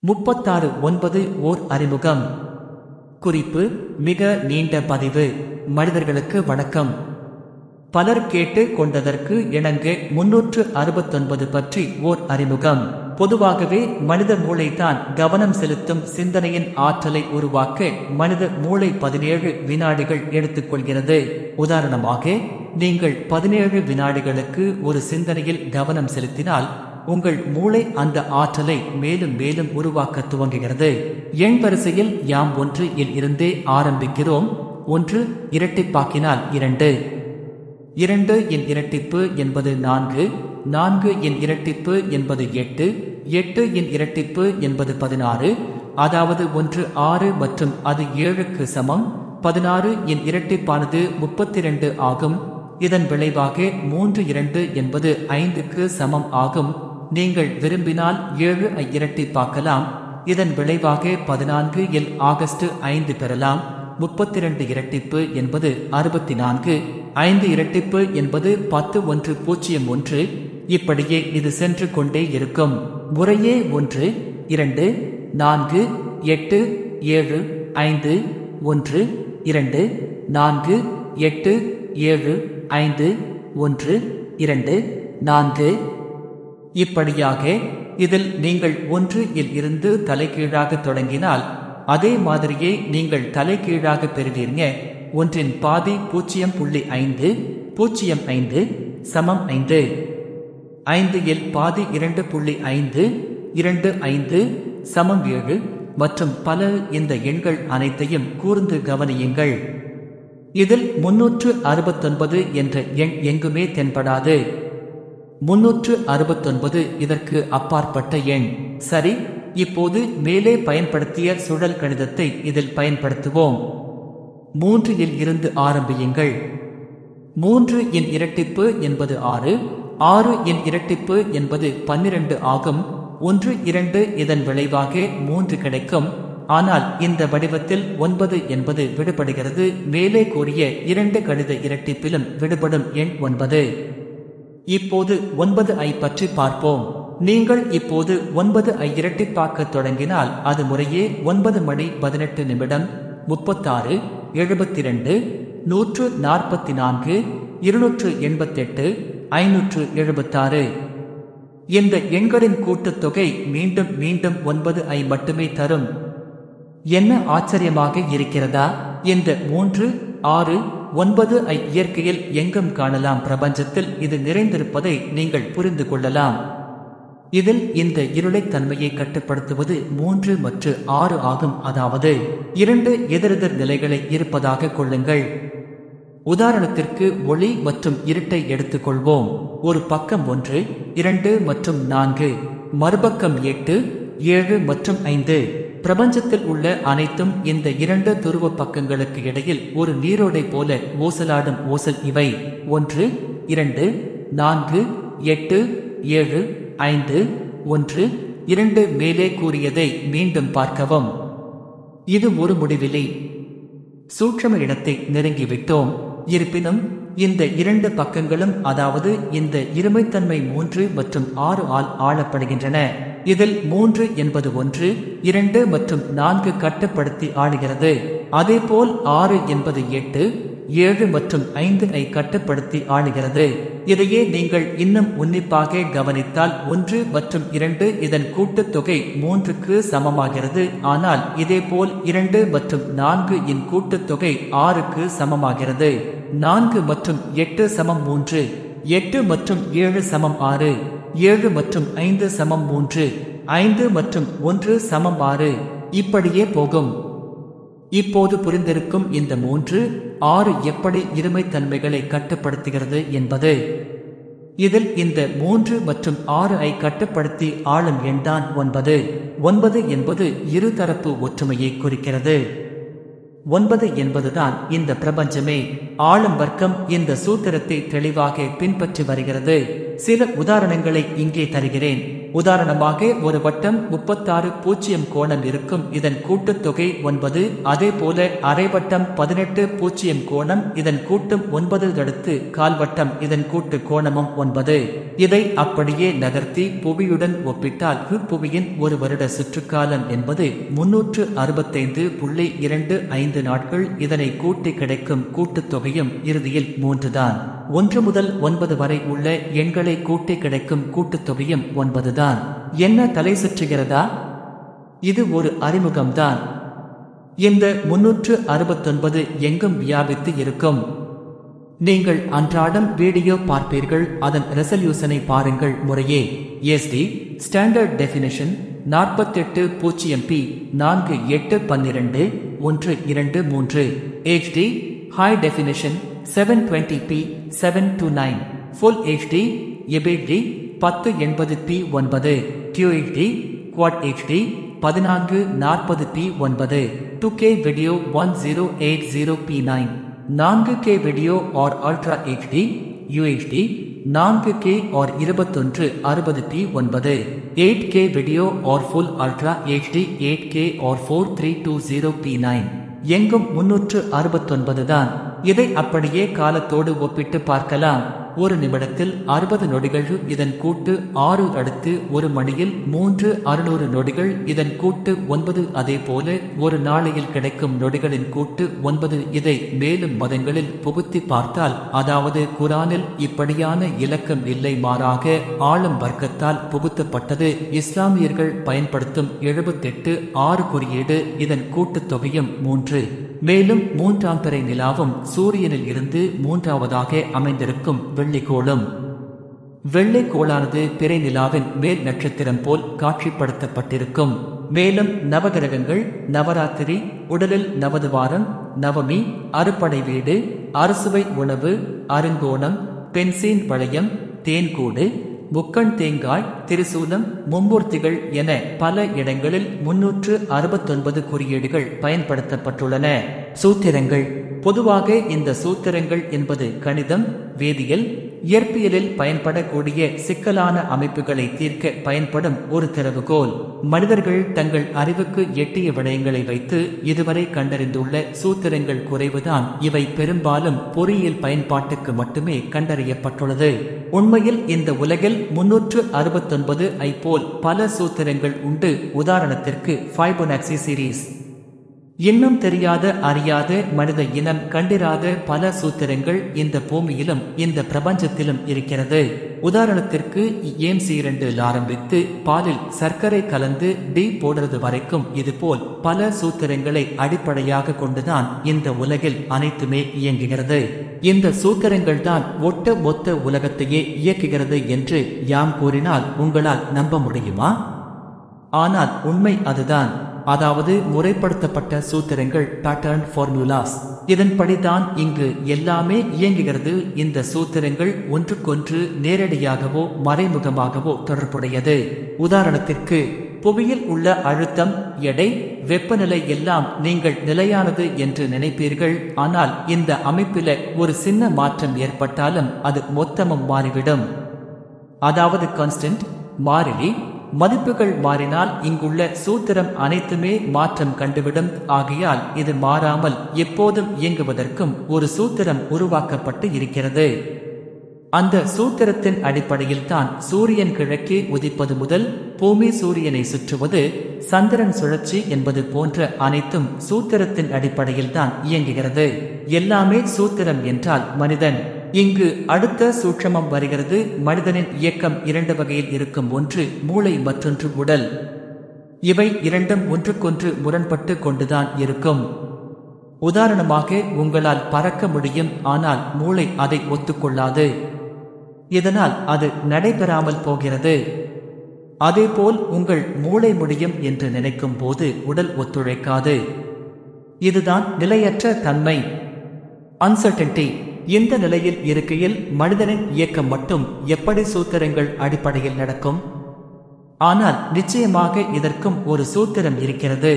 முப்பத்தாறு ஒன்பது ஓர் அறிமுகம் குறிப்பு மிக நீண்ட பதிவு மனிதர்களுக்கு வணக்கம் பலர் கேட்டு கொண்டதற்கு இணங்க முன்னூற்று அறுபத்தொன்பது பற்றி ஓர் அறிமுகம் பொதுவாகவே மனித மூளைதான் கவனம் செலுத்தும் சிந்தனையின் ஆற்றலை உருவாக்க மனித மூளை பதினேழு வினாடிகள் எடுத்துக்கொள்கிறது உதாரணமாக நீங்கள் பதினேழு வினாடிகளுக்கு ஒரு சிந்தனையில் கவனம் செலுத்தினால் உங்கள் மூளை அந்த ஆற்றலை மேலும் மேலும் உருவாக்க துவங்குகிறது எண் வரிசையில் யாம் ஒன்று இல் இருந்தே ஆரம்பிக்கிறோம் ஒன்று இரட்டிப்பாக்கினால் இரண்டு இரண்டு என் இரட்டிப்பு என்பது நான்கு நான்கு என் இரட்டிப்பு என்பது எட்டு எட்டு என் இரட்டிப்பு என்பது பதினாறு அதாவது ஒன்று ஆறு மற்றும் அது ஏழுக்கு சமம் பதினாறு என் இரட்டிப்பானது முப்பத்தி ரெண்டு ஆகும் இதன் விளைவாக மூன்று இரண்டு என்பது ஐந்துக்கு சமம் ஆகும் நீங்கள் விரும்பினால் ஏழு ஐ இரட்டிப்பாக்கலாம் இதன் விளைவாக பதினான்கு எல் ஆகஸ்ட் ஐந்து பெறலாம் முப்பத்தி ரெண்டு இரட்டிப்பு என்பது அறுபத்தி நான்கு ஐந்து இரட்டிப்பு என்பது பத்து ஒன்று பூஜ்ஜியம் ஒன்று இப்படியே இது சென்று கொண்டே இருக்கும் முறையே ஒன்று இரண்டு நான்கு எட்டு ஏழு ஐந்து ஒன்று இரண்டு நான்கு எட்டு ஏழு ஐந்து ஒன்று இரண்டு நான்கு இப்படியாக இதில் நீங்கள் ஒன்று இல் இருந்து தலைகீழாக தொடங்கினால் அதே மாதிரியே நீங்கள் தலைகீழாக பெறுவீங்க ஒன்றின் பாதி பூஜ்ஜியம் புள்ளி ஐந்து பூஜ்ஜியம் ஐந்து சமம் ஐந்து ஐந்து இல் பாதி இரண்டு புள்ளி ஐந்து இரண்டு ஐந்து சமம் ஏழு மற்றும் பல இந்த எண்கள் அனைத்தையும் கூர்ந்து கவனியுங்கள் இதில் முன்னூற்று அறுபத்தொன்பது என்ற எண் எங்குமே தென்படாது முன்னூற்று அறுபத்தொன்பது இதற்கு அப்பாற்பட்ட எண் சரி இப்போது மேலே பயன்படுத்திய சுழல் கணிதத்தை இதில் பயன்படுத்துவோம் மூன்று இல் இருந்து ஆரம்பியுங்கள் மூன்று இன் இரட்டிப்பு என்பது ஆறு ஆறு இன் இரட்டிப்பு என்பது பன்னிரண்டு ஆகும் ஒன்று இரண்டு இதன் விளைவாக மூன்று கிடைக்கும் ஆனால் இந்த வடிவத்தில் ஒன்பது என்பது விடுபடுகிறது மேலே கூறிய இரண்டு கணித இரட்டிப்பிலும் விடுபடும் எண் ஒன்பது இப்போது ஒன்பது ஐ பற்றி பார்ப்போம் நீங்கள் இப்போது ஒன்பது ஐ இரட்டிப்பாக்க தொடங்கினால் அது முறையே ஒன்பது மணி பதினெட்டு நிமிடம் முப்பத்தாறு எழுபத்தி ரெண்டு நூற்று நாற்பத்தி நான்கு இருநூற்று எண்பத்தெட்டு ஐநூற்று எழுபத்தாறு இந்த எண்களின் கூட்டுத்தொகை மீண்டும் மீண்டும் ஒன்பது ஐ மட்டுமே தரும் என்ன ஆச்சரியமாக இருக்கிறதா இந்த மூன்று ஆறு ஒன்பது ஐ இயற்கையில் எங்கும் காணலாம் பிரபஞ்சத்தில் இது நிறைந்திருப்பதை நீங்கள் புரிந்து கொள்ளலாம் இதில் இந்த இருளைத் தன்மையை கட்டுப்படுத்துவது மூன்று மற்றும் ஆறு ஆகும் அதாவது இரண்டு எதிரெதிர் நிலைகளை இருப்பதாக கொள்ளுங்கள் உதாரணத்திற்கு ஒளி மற்றும் இருட்டை எடுத்துக்கொள்வோம் ஒரு பக்கம் ஒன்று இரண்டு மற்றும் நான்கு மறுபக்கம் எட்டு ஏழு மற்றும் ஐந்து பிரபஞ்சத்தில் உள்ள அனைத்தும் இந்த இரண்டு துருவ பக்கங்களுக்கு இடையில் ஒரு நீரோடை போல ஓசலாடும் ஓசல் இவை ஒன்று இரண்டு நான்கு எட்டு ஏழு ஐந்து ஒன்று இரண்டு மேலே கூறியதை மீண்டும் பார்க்கவும் இது ஒரு முடிவிலி சூட்சம இடத்தை நெருங்கிவிட்டோம் இருப்பினும் இந்த இரண்டு பக்கங்களும் அதாவது இந்த இருமைத்தன்மை மூன்று மற்றும் ஆறு ஆல் ஆளப்படுகின்றன இதில் மூன்று என்பது ஒன்று இரண்டு மற்றும் நான்கு கட்டுப்படுத்தி ஆளுகிறது அதேபோல் ஆறு என்பது எட்டு ஏழு மற்றும் ஐந்து ஐ கட்டுப்படுத்தி ஆளுகிறது இதையே நீங்கள் இன்னும் உன்னிப்பாக கவனித்தால் ஒன்று மற்றும் இரண்டு இதன் கூட்டுத்தொகை மூன்றுக்கு சமமாகிறது ஆனால் இதேபோல் இரண்டு மற்றும் நான்கு இன் கூட்டுத்தொகை ஆறுக்கு சமமாகிறது நான்கு மற்றும் எட்டு சமம் மூன்று எட்டு மற்றும் ஏழு சமம் ஆறு ஏழு மற்றும் ஐந்து சமம் மூன்று ஐந்து மற்றும் ஒன்று சமம் ஆறு இப்படியே போகும் இப்போது புரிந்திருக்கும் இந்த மூன்று ஆறு எப்படி இருமைத்தன்மைகளை கட்டுப்படுத்துகிறது என்பது இதில் இந்த மூன்று மற்றும் ஆறு ஐ கட்டுப்படுத்தி ஆளும் எண்தான் ஒன்பது ஒன்பது என்பது இருதரப்பு ஒற்றுமையை குறிக்கிறது ஒன்பது என்பதுதான் இந்த பிரபஞ்சமே ஆளும் வர்க்கம் இந்த சூத்திரத்தை தெளிவாக பின்பற்றி வருகிறது சில உதாரணங்களை இங்கே தருகிறேன் உதாரணமாக ஒரு வட்டம் முப்பத்தாறு பூஜ்ஜியம் கோணம் இருக்கும் இதன் கூட்டுத்தொகை ஒன்பது அதே போல அரைவட்டம் பதினெட்டு பூஜ்ஜியம் கோணம் இதன் கூட்டும் ஒன்பது அடுத்து கால்வட்டம் இதன் கூட்டு கோணமும் ஒன்பது இதை அப்படியே நகர்த்தி புவியுடன் ஒப்பிட்டால் புவியின் ஒரு வருட சுற்றுக்காலம் என்பது முன்னூற்று அறுபத்தைந்து புள்ளி இரண்டு ஐந்து நாட்கள் இதனை கூட்டி கிடைக்கும் கூட்டுத்தொகையும் இறுதியில் மூன்றுதான் ஒன்று முதல் ஒன்பது வரை உள்ள எண்களை கூட்டி கிடைக்கும் கூட்டுத்தொகையும் ஒன்பதுதான் என்ன தலை சுற்றுகிறதா இது ஒரு அறிமுகம்தான் இந்த முன்னூற்று அறுபத்தொன்பது எங்கும் வியாபித்து இருக்கும் நீங்கள் அன்றாடம் வீடியோ பார்ப்பீர்கள் அதன் ரெசல்யூஷனை பாருங்கள் முறையே எஸ்டி ஸ்டாண்டர்ட் டெபினிஷன் நாற்பத்தெட்டு பூஜ்ஜியம் பி நான்கு எட்டு பன்னிரண்டு ஒன்று இரண்டு மூன்று HD high definition seven twenty P seven two nine full HD எபிடி பத்து எண்பது பி ஒன்பது கியூஹெச்டி குவாட் ஹெச்டி பதினான்கு நாற்பது பி ஒன்பது two K video one zero eight zero P nine நான்கு K video or ultra HD UHD நான்கு K or இருபத்தொன்று அறுபது பி ஒன்பது eight K video or full ultra HD eight K or four three two zero P nine எங்கும் முன்னூற்று அறுபத்தொன்பது தான் இதை அப்படியே காலத்தோடு ஒப்பிட்டு பார்க்கலாம் ஒரு நிமிடத்தில் அறுபது நொடிகள் இதன் கூட்டு ஆறு அடுத்து ஒரு மணியில் மூன்று அறுநூறு நொடிகள் இதன் கூட்டு ஒன்பது அதே போல ஒரு நாளையில் கிடைக்கும் நொடிகளின் கூட்டு ஒன்பது இதை மேலும் மதங்களில் புகுத்தி பார்த்தால் அதாவது குரானில் இப்படியான இலக்கம் இல்லை மாறாக ஆளும் வர்க்கத்தால் புகுத்தப்பட்டது இஸ்லாமியர்கள் பயன்படுத்தும் எழுபத்தெட்டு ஆறு குறியீடு இதன் கூட்டுத் தொகையும் மூன்று மேலும் மூன்றாம் பிறை நிலாவும் சூரியனில் இருந்து மூன்றாவதாக அமைந்திருக்கும் வெள்ளிக்கோளும் வெள்ளைக்கோளானது பிறை நிலாவின் மேல் நட்சத்திரம் போல் காட்சிப்படுத்தப்பட்டிருக்கும் மேலும் நவகிரகங்கள் நவராத்திரி உடலில் நவது வாரம் நவமி அறுப்படை வீடு அரசுவை உணவு அருங்கோணம் பென்சீன் வளையம் தேன்கூடு முக்கண் தேங்காய் திருசூலம் மும்மூர்த்திகள் என பல இடங்களில் முன்னூற்று அறுபத்தொன்பது குறியீடுகள் பயன்படுத்தப்பட்டுள்ளன சூத்திரங்கள் பொதுவாக இந்த சூத்திரங்கள் என்பது கணிதம் வேதியியல் இயற்பியலில் பயன்படக்கூடிய சிக்கலான அமைப்புகளை தீர்க்க பயன்படும் ஒரு திறவுகோல் மனிதர்கள் தங்கள் அறிவுக்கு எட்டிய விடயங்களை வைத்து இதுவரை கண்டறிந்துள்ள சூத்திரங்கள் குறைவுதான் இவை பெரும்பாலும் பொறியியல் பயன்பாட்டுக்கு மட்டுமே கண்டறியப்பட்டுள்ளது உண்மையில் இந்த உலகில் முன்னூற்று அறுபத்தொன்பது ஐ போல் பல சூத்திரங்கள் உண்டு உதாரணத்திற்கு ஃபைபோனாக்சி சீரீஸ் இன்னும் தெரியாத அறியாத மனித இனம் கண்டிராத பல சூத்திரங்கள் இந்த பூமியிலும் இந்த பிரபஞ்சத்திலும் இருக்கிறது உதாரணத்திற்கு ஏம்சி இரண்டில் ஆரம்பித்து பாலில் சர்க்கரை கலந்து டி போடுறது வரைக்கும் இதுபோல் பல சூத்திரங்களை அடிப்படையாக கொண்டுதான் இந்த உலகில் அனைத்துமே இயங்குகிறது இந்த சூத்திரங்கள் தான் ஒட்ட மொத்த உலகத்தையே இயக்குகிறது என்று யாம் கூறினால் உங்களால் நம்ப முடியுமா ஆனால் உண்மை அதுதான் அதாவது முறைப்படுத்தப்பட்ட சூத்திரங்கள் பேட்டர்ன் ஃபார்முலாஸ் இதன்படிதான் இங்கு எல்லாமே இயங்குகிறது இந்த சூத்திரங்கள் ஒன்றுக்கொன்று நேரடியாகவோ மறைமுகமாகவோ தொடர்புடையது உதாரணத்திற்கு புவியில் உள்ள அழுத்தம் எடை வெப்பநிலை எல்லாம் நீங்கள் நிலையானது என்று நினைப்பீர்கள் ஆனால் இந்த அமைப்பில ஒரு சின்ன மாற்றம் ஏற்பட்டாலும் அது மொத்தமும் மாறிவிடும் அதாவது கான்ஸ்டன்ட் மாறிலி மதிப்புகள் மாறினால் இங்குள்ள சூத்திரம் அனைத்துமே மாற்றம் கண்டுவிடும் ஆகையால் இது மாறாமல் எப்போதும் இயங்குவதற்கும் ஒரு சூத்திரம் உருவாக்கப்பட்டு இருக்கிறது அந்த சூத்திரத்தின் அடிப்படையில் தான் சூரியன் கிழக்கே உதிப்பது முதல் பூமி சூரியனை சுற்றுவது சந்திரன் சுழற்சி என்பது போன்ற அனைத்தும் சூத்திரத்தின் அடிப்படையில் தான் இயங்குகிறது எல்லாமே சூத்திரம் என்றால் மனிதன் இங்கு அடுத்த சூட்சமம் வருகிறது மனிதனின் இயக்கம் இரண்டு வகையில் இருக்கும் ஒன்று மூளை மற்றொன்று உடல் இவை இரண்டும் ஒன்றுக்கொன்று முரண்பட்டு கொண்டுதான் இருக்கும் உதாரணமாக உங்களால் பறக்க முடியும் ஆனால் மூளை அதை ஒத்துக்கொள்ளாது இதனால் அது நடைபெறாமல் போகிறது அதேபோல் உங்கள் மூளை முடியும் என்று நினைக்கும் போது உடல் ஒத்துழைக்காது இதுதான் நிலையற்ற தன்மை அன்சர்டன்டி இந்த நிலையில் இருக்கையில் மனிதனின் இயக்கம் மட்டும் எப்படி சூத்திரங்கள் அடிப்படையில் நடக்கும் ஆனால் நிச்சயமாக இதற்கும் ஒரு சூத்திரம் இருக்கிறது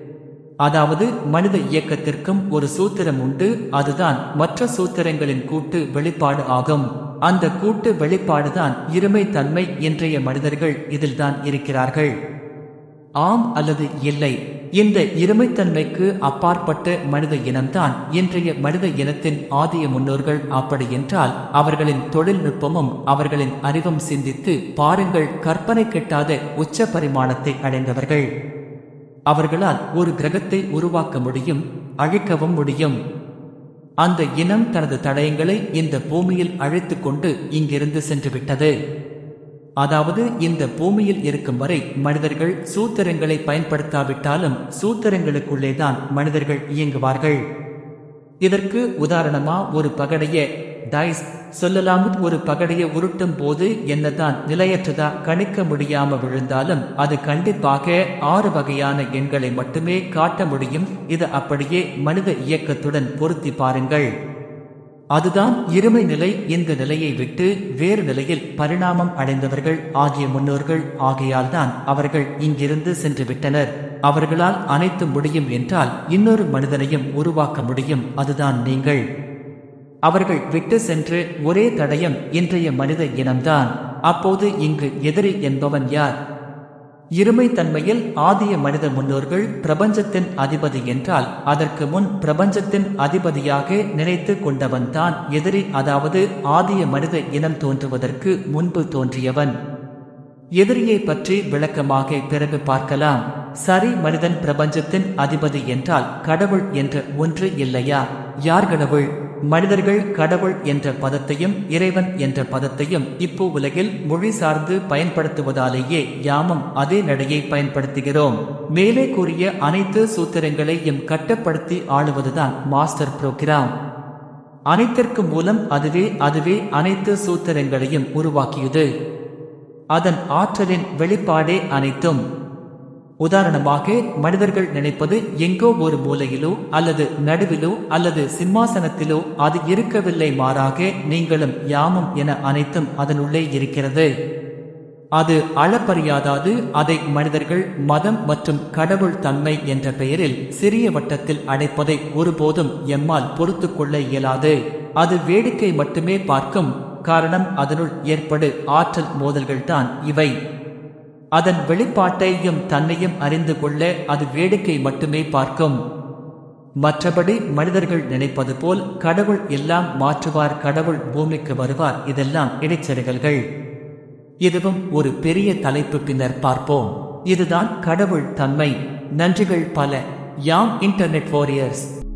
அதாவது மனித இயக்கத்திற்கும் ஒரு சூத்திரம் உண்டு அதுதான் மற்ற சூத்திரங்களின் கூட்டு வெளிப்பாடு ஆகும் அந்த கூட்டு வெளிப்பாடுதான் இருமை தன்மை இன்றைய மனிதர்கள் இதில்தான் இருக்கிறார்கள் ஆம் அல்லது இல்லை இந்த இருமைத்தன்மைக்கு அப்பாற்பட்ட மனித இனம்தான் இன்றைய மனித இனத்தின் ஆதிய முன்னோர்கள் அப்படி என்றால் அவர்களின் தொழில்நுட்பமும் அவர்களின் அறிவும் சிந்தித்து பாருங்கள் கற்பனை கெட்டாத உச்ச பரிமாணத்தை அடைந்தவர்கள் அவர்களால் ஒரு கிரகத்தை உருவாக்க முடியும் அழிக்கவும் முடியும் அந்த இனம் தனது தடயங்களை இந்த பூமியில் அழைத்துக் கொண்டு இங்கிருந்து சென்று விட்டது அதாவது இந்த பூமியில் இருக்கும் வரை மனிதர்கள் சூத்திரங்களை பயன்படுத்தாவிட்டாலும் சூத்திரங்களுக்குள்ளேதான் மனிதர்கள் இயங்குவார்கள் இதற்கு உதாரணமா ஒரு பகடைய டைஸ் சொல்லலாம் ஒரு பகடைய உருட்டும் போது என்னதான் நிலையற்றதா கணிக்க முடியாம விழுந்தாலும் அது கண்டிப்பாக ஆறு வகையான எண்களை மட்டுமே காட்ட முடியும் இது அப்படியே மனித இயக்கத்துடன் பொருத்தி பாருங்கள் அதுதான் இருமை நிலை இந்த நிலையை விட்டு வேறு நிலையில் பரிணாமம் அடைந்தவர்கள் ஆகிய முன்னோர்கள் ஆகையால் தான் அவர்கள் இங்கிருந்து சென்று விட்டனர் அவர்களால் அனைத்து முடியும் என்றால் இன்னொரு மனிதனையும் உருவாக்க முடியும் அதுதான் நீங்கள் அவர்கள் விட்டு சென்று ஒரே தடயம் இன்றைய மனித இனம்தான் அப்போது இங்கு எதிரி என்பவன் யார் இருமை தன்மையில் ஆதிய மனித முன்னோர்கள் பிரபஞ்சத்தின் அதிபதி என்றால் அதற்கு முன் பிரபஞ்சத்தின் அதிபதியாக நினைத்து கொண்டவன் தான் எதிரி அதாவது ஆதிய மனித இனம் தோன்றுவதற்கு முன்பு தோன்றியவன் எதிரியை பற்றி விளக்கமாக பிறகு பார்க்கலாம் சரி மனிதன் பிரபஞ்சத்தின் அதிபதி என்றால் கடவுள் என்ற ஒன்று இல்லையா யார் கடவுள் மனிதர்கள் கடவுள் என்ற பதத்தையும் இறைவன் என்ற பதத்தையும் இப்போ உலகில் மொழி சார்ந்து பயன்படுத்துவதாலேயே யாமும் அதே நடையை பயன்படுத்துகிறோம் மேலே கூறிய அனைத்து சூத்திரங்களையும் கட்டப்படுத்தி ஆளுவதுதான் மாஸ்டர் புரோகிராம் அனைத்திற்கு மூலம் அதுவே அதுவே அனைத்து சூத்திரங்களையும் உருவாக்கியது அதன் ஆற்றலின் வெளிப்பாடே அனைத்தும் உதாரணமாக மனிதர்கள் நினைப்பது எங்கோ ஒரு மூலையிலோ அல்லது நடுவிலோ அல்லது சிம்மாசனத்திலோ அது இருக்கவில்லை மாறாக நீங்களும் யாமும் என அனைத்தும் அதனுள்ளே இருக்கிறது அது அளப்பறியாதாது அதை மனிதர்கள் மதம் மற்றும் கடவுள் தன்மை என்ற பெயரில் சிறிய வட்டத்தில் அடைப்பதை ஒருபோதும் எம்மால் பொறுத்து கொள்ள இயலாது அது வேடிக்கை மட்டுமே பார்க்கும் காரணம் அதனுள் ஏற்படு ஆற்றல் மோதல்கள்தான் இவை அதன் வெளிப்பாட்டையும் தன்னையும் அறிந்து கொள்ள அது வேடிக்கை மட்டுமே பார்க்கும் மற்றபடி மனிதர்கள் நினைப்பது போல் கடவுள் எல்லாம் மாற்றுவார் கடவுள் பூமிக்கு வருவார் இதெல்லாம் இடைச்செருகல்கள் இதுவும் ஒரு பெரிய தலைப்பு பின்னர் பார்ப்போம் இதுதான் கடவுள் தன்மை நன்றிகள் பல யாம் இன்டர்நெட் வாரியர்ஸ்